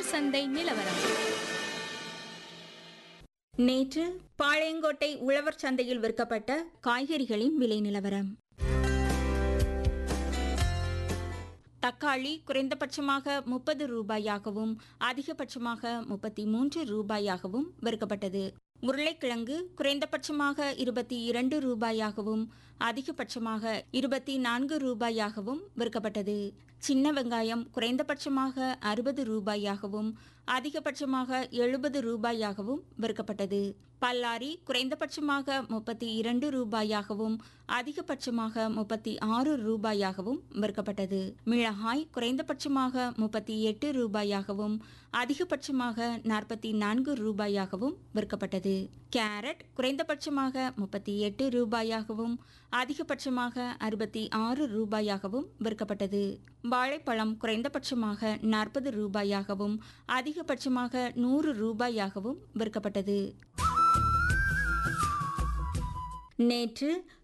உழவர் சந்தை நிலவரம் நேற்று பாளையங்கோட்டை உழவர் சந்தையில் விற்கப்பட்ட காய்கறிகளின் விலை நிலவரம் தக்காளி குறைந்தபட்சமாக முப்பது ரூபாயாகவும் அதிகபட்சமாக முப்பத்தி மூன்று ரூபாயாகவும் விற்கப்பட்டது உருளைக்கிழங்கு குறைந்தபட்சமாக இருபத்தி இரண்டு ரூபாயாகவும் அதிகபட்சமாக இருபத்தி நான்கு ரூபாயாகவும் விற்கப்பட்டது சின்ன வெங்காயம் குறைந்தபட்சமாக அறுபது ரூபாயாகவும் அதிகபட்சமாக எழுபது ரூபாயாகவும் விற்கப்பட்டது பல்லாரி குறைந்தபட்சமாக முப்பத்தி இரண்டு ரூபாயாகவும் அதிகபட்சமாக முப்பத்தி ஆறு ரூபாயாகவும் விற்கப்பட்டது மிளகாய் குறைந்தபட்சமாக முப்பத்தி எட்டு ரூபாயாகவும் அதிகபட்சமாக நாற்பத்தி நான்கு ரூபாயாகவும் விற்கப்பட்டது கேரட் குறைந்தபட்சமாக முப்பத்தி எட்டு ரூபாயாகவும் அதிகபட்சமாக அறுபத்தி ஆறு ரூபாயாகவும் விற்கப்பட்டது வாழைப்பழம் குறைந்தபட்சமாக நாற்பது ரூபாயாகவும் அதிகபட்சமாக நூறு ரூபாயாகவும் விற்கப்பட்டது நேற்று